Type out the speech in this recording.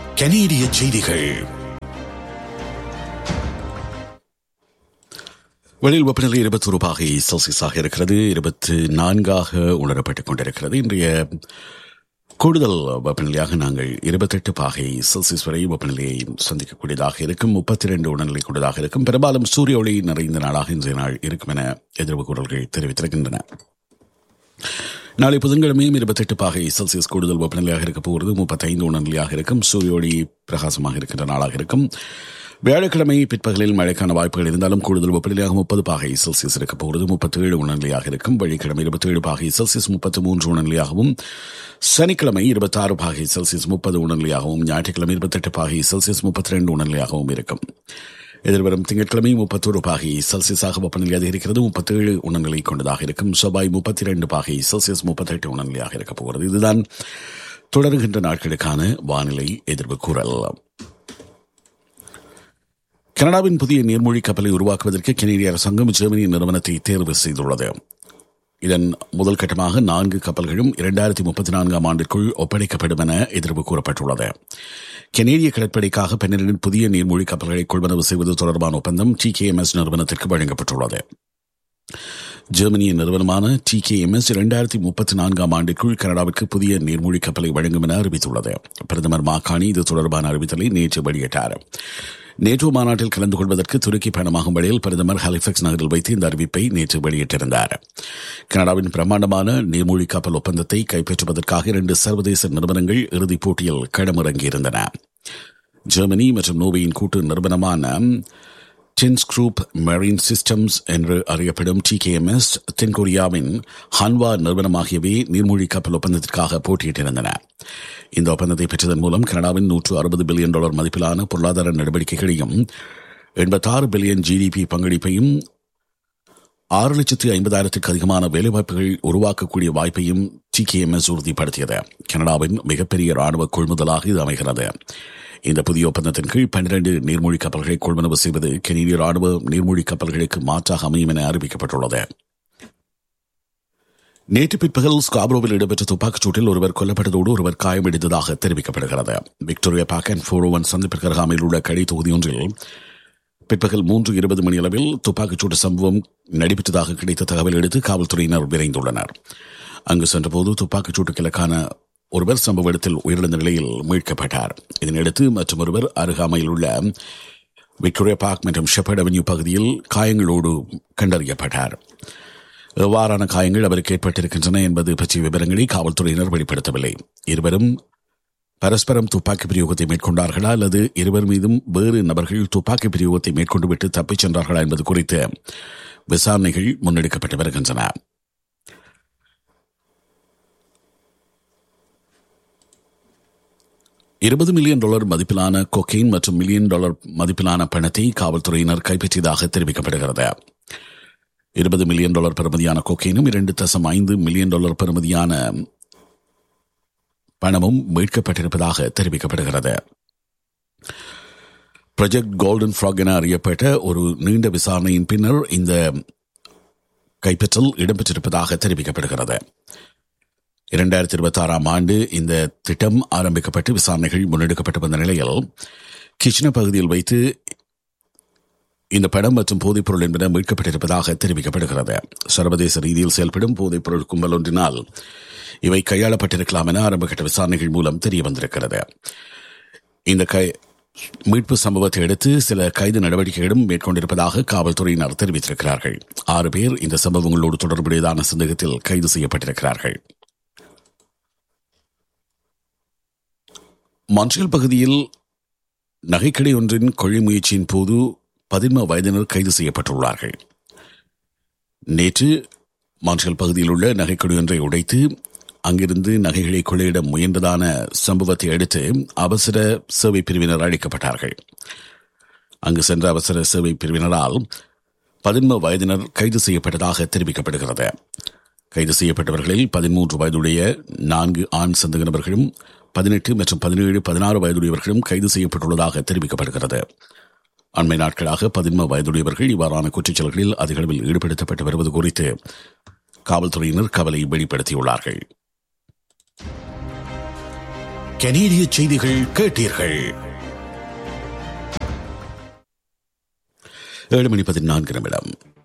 கனேடிய செய்திகள் வெளியில் வெப்பநிலை இருபத்தொரு பாகை செல்சியஸாக இருக்கிறது இருபத்தி நான்காக உணரப்பட்டுக் கொண்டிருக்கிறது இன்றைய கூடுதல் வெப்பநிலையாக நாங்கள் இருபத்தெட்டு பாகை செல்சியஸ் வரை வெப்பநிலையை சந்திக்கக்கூடியதாக இருக்கும் முப்பத்தி ரெண்டு உடல்நிலை கூடுதலாக இருக்கும் பெரும்பாலும் சூரிய ஒளி நிறைந்த நாளாக இன்றைய நாள் இருக்கும் என எதிர்ப்பு குரல்கள் தெரிவித்திருக்கின்றன நாளை புதன்கிழமையும் இருபத்தெட்டு பாகை செல்சியஸ் கூடுதல் வெப்பநிலையாக இருக்க போகிறது முப்பத்தைந்து உணர்நிலையாக இருக்கும் சூரிய ஒளி பிரகாசமாக இருக்கின்ற நாளாக இருக்கும் வியாழக்கிழமை பிற்பகலில் மழைக்கான வாய்ப்புகள் இருந்தாலும் கூடுதல் வெப்பநிலையாக முப்பது பாகை செல்சியஸ் இருக்க போகிறது முப்பத்தேழு உணர்நிலையாக இருக்கும் வெள்ளிக்கிழமை இருபத்தேழு பாகை செல்சியஸ் முப்பத்தி மூன்று உணர்நிலையாகவும் சனிக்கிழமை இருபத்தாறு பாகை செல்சியஸ் முப்பது உணர்நிலையாகவும் ஞாயிற்றுக்கிழமை இருபத்தெட்டு பாகை செல்சியஸ் முப்பத்தி ரெண்டு உணர்நிலையாகவும் இருக்கும் எதிர்வரும் திங்கட்கிழமை முப்பத்தொரு பாகை செல்சியஸாக வெப்பநிலை அதிகரிக்கிறது முப்பத்தேழு உணர்நிலை கொண்டதாக இருக்கும் செவ்வாய் முப்பத்தி ரெண்டு பாகை செல்சியஸ் முப்பத்தெட்டு உணர்நிலையாக இருக்கப் போகிறது இதுதான் தொடருகின்ற நாட்களுக்கான வானிலை எதிர்வு கூறல் கனடாவின் புதிய நீர்மூழ்கி கப்பலை உருவாக்குவதற்கு கெனடிய அரசாங்கம் ஜெர்மனி நிறுவனத்தை தேர்வு செய்துள்ளது இதன் முதல் கட்டமாக நான்கு கப்பல்களும் இரண்டாயிரத்தி முப்பத்தி நான்காம் ஆண்டிற்குள் ஒப்படைக்கப்படும் என எதிர்ப்பு கூறப்பட்டுள்ளது கெனேடிய கடற்படைக்காக பென்னரின் புதிய நீர்மூழ்கி கப்பல்களை கொள்வனவு செய்வது தொடர்பான ஒப்பந்தம் டி கே எம் எஸ் நிறுவனத்திற்கு வழங்கப்பட்டுள்ளது ஜெர்மனியின் நிறுவனமான டி கே எம் எஸ் இரண்டாயிரத்தி முப்பத்தி நான்காம் ஆண்டிற்குள் கனடாவிற்கு புதிய நீர்மூழ்கி கப்பலை வழங்கும் என அறிவித்துள்ளது பிரதமர் மாகாணி இது தொடர்பான அறிவித்தலை நேற்று வெளியிட்டார் நேட்டோ மாநாட்டில் கலந்து கொள்வதற்கு துருக்கி பயணமாகும் வழியில் பிரதமர் ஹாலிஃபெக்ஸ் நகரில் வைத்து இந்த அறிவிப்பை நேற்று வெளியிட்டிருந்தார் கனடாவின் பிரம்மாண்டமான நீர்மூழ்கி கப்பல் ஒப்பந்தத்தை கைப்பற்றுவதற்காக இரண்டு சர்வதேச நிறுவனங்கள் இறுதிப் போட்டியில் களமிறங்கியிருந்தன ஜெர்மனி மற்றும் நோர்வேயின் கூட்டு நிறுவனமான டென்ஸ் குரூப் மெரின் சிஸ்டம்ஸ் என்று அறியப்படும் டி கே எம் எஸ் தென்கொரியாவின் ஹான்வா நிறுவனம் ஆகியவை நீர்மூழ்கி கப்பல் ஒப்பந்தத்திற்காக போட்டியிட்டிருந்தன இந்த ஒப்பந்தத்தை பெற்றதன் மூலம் கனடாவின் நூற்று அறுபது பில்லியன் டாலர் மதிப்பிலான பொருளாதார நடவடிக்கைகளையும் எண்பத்தாறு பில்லியன் ஜிடிபி பங்களிப்பையும் ஆறு லட்சத்து ஐம்பதாயிரத்துக்கு அதிகமான வேலைவாய்ப்புகள் உருவாக்கக்கூடிய வாய்ப்பையும் டி கே எம் எஸ் உறுதிப்படுத்தியது கனடாவின் மிகப்பெரிய ராணுவ கொள்முதலாக இது அமைகிறது இந்த புதிய ஒப்பந்தத்தின் கீழ் பன்னிரண்டு நீர்மூழ்கி கப்பல்களை கொள்வனவு செய்வது கெனடிய ராணுவ நீர்மூழ்கி கப்பல்களுக்கு மாற்றாக அமையும் என அறிவிக்கப்பட்டுள்ளது நேற்று பிற்பகல் ஸ்காப்ரோவில் இடம்பெற்ற துப்பாக்கிச் சூட்டில் ஒருவர் கொல்லப்பட்டதோடு ஒருவர் காயமடைந்ததாக தெரிவிக்கப்படுகிறது Victoria Park and four one சந்திப்பிற்கு அருகாமையில் உள்ள கடை தொகுதி ஒன்றில் பிற்பகல் மூன்று இருபது மணி அளவில் துப்பாக்கிச்சூட்டு சம்பவம் நடைபெற்றதாக கிடைத்த தகவல் எடுத்து காவல்துறையினர் விரைந்துள்ளனர் அங்கு சென்றபோது துப்பாக்கிச்சூட்டு கிழக்கான ஒருவர் சம்பவ இடத்தில் உயிரிழந்த நிலையில் மீட்கப்பட்டார் இதனையடுத்து மற்றொருவர் அருகாமையில் உள்ள விக்டோரியா பார்க் மற்றும் ஷெப்பர்ட் அவென்யூ பகுதியில் காயங்களோடு கண்டறியப்பட்டார் எவ்வாறான காயங்கள் அவருக்கு ஏற்பட்டிருக்கின்றன என்பது பற்றிய விவரங்களை காவல்துறையினர் வெளிப்படுத்தவில்லை இருவரும் பரஸ்பரம் துப்பாக்கி பிரயோகத்தை மேற்கொண்டார்களா அல்லது இருவர் மீதும் வேறு நபர்கள் துப்பாக்கி பிரயோகத்தை மேற்கொண்டுவிட்டு தப்பிச் சென்றார்களா என்பது குறித்து விசாரணைகள் முன்னெடுக்கப்பட்டு வருகின்றன இருபது மில்லியன் டாலர் மதிப்பிலான கொக்கைன் மற்றும் மில்லியன் டாலர் மதிப்பிலான பணத்தை காவல்துறையினர் கைப்பற்றியதாக தெரிவிக்கப்படுகிறது இருபது மில்லியன் டாலர் பெறுமதியான கொக்கைனும் இரண்டு தசம் ஐந்து மில்லியன் டாலர் பெறுமதியான பணமும் மீட்கப்பட்டிருப்பதாக தெரிவிக்கப்படுகிறது ப்ரொஜெக்ட் கோல்டன் ஃப்ராக் என அறியப்பட்ட ஒரு நீண்ட விசாரணையின் பின்னர் இந்த கைப்பற்றல் இடம்பெற்றிருப்பதாக தெரிவிக்கப்படுகிறது இரண்டாயிரத்தி இருபத்தி ஆறாம் ஆண்டு இந்த திட்டம் ஆரம்பிக்கப்பட்டு விசாரணைகள் முன்னெடுக்கப்பட்டு வந்த நிலையில் கிருஷ்ண பகுதியில் வைத்து இந்த படம் மற்றும் போதைப்பொருள் என்பன மீட்கப்பட்டிருப்பதாக தெரிவிக்கப்படுகிறது சர்வதேச ரீதியில் செயல்படும் போதைப்பொருள் கும்பல் ஒன்றினால் இவை கையாளப்பட்டிருக்கலாம் என ஆரம்பகட்ட விசாரணைகள் மூலம் தெரிய வந்திருக்கிறது இந்த கை மீட்பு சம்பவத்தை அடுத்து சில கைது நடவடிக்கைகளும் மேற்கொண்டிருப்பதாக காவல்துறையினர் தெரிவித்திருக்கிறார்கள் ஆறு பேர் இந்த சம்பவங்களோடு தொடர்புடையதான சந்தேகத்தில் கைது செய்யப்பட்டிருக்கிறார்கள் மான்ட்ரியல் பகுதியில் நகைக்கடை ஒன்றின் கொள்ளை முயற்சியின் போது பதின்ம வயதினர் கைது செய்யப்பட்டுள்ளார்கள் நேற்று மான்ட்ரியல் பகுதியில் உள்ள நகைக்கடை ஒன்றை உடைத்து அங்கிருந்து நகைகளை கொள்ளையிட முயன்றதான சம்பவத்தை அடுத்து அவசர சேவை பிரிவினர் அழைக்கப்பட்டார்கள் அங்கு சென்ற அவசர சேவை பிரிவினரால் பதின்ம வயதினர் கைது செய்யப்பட்டதாக தெரிவிக்கப்படுகிறது கைது செய்யப்பட்டவர்களில் பதிமூன்று வயதுடைய நான்கு ஆண் சந்தக நபர்களும் பதினெட்டு மற்றும் பதினேழு பதினாறு வயதுடையவர்களும் கைது செய்யப்பட்டுள்ளதாக தெரிவிக்கப்படுகிறது அண்மை நாட்களாக பதின்ம வயதுடையவர்கள் இவ்வாறான குற்றச்செயல்களில் அதிக அளவில் ஈடுபடுத்தப்பட்டு வருவது குறித்து காவல்துறையினர் கவலை வெளிப்படுத்தியுள்ளார்கள் கனேடிய செய்திகள் கேட்டீர்கள் ஏழு மணி பதினான்கு நிமிடம்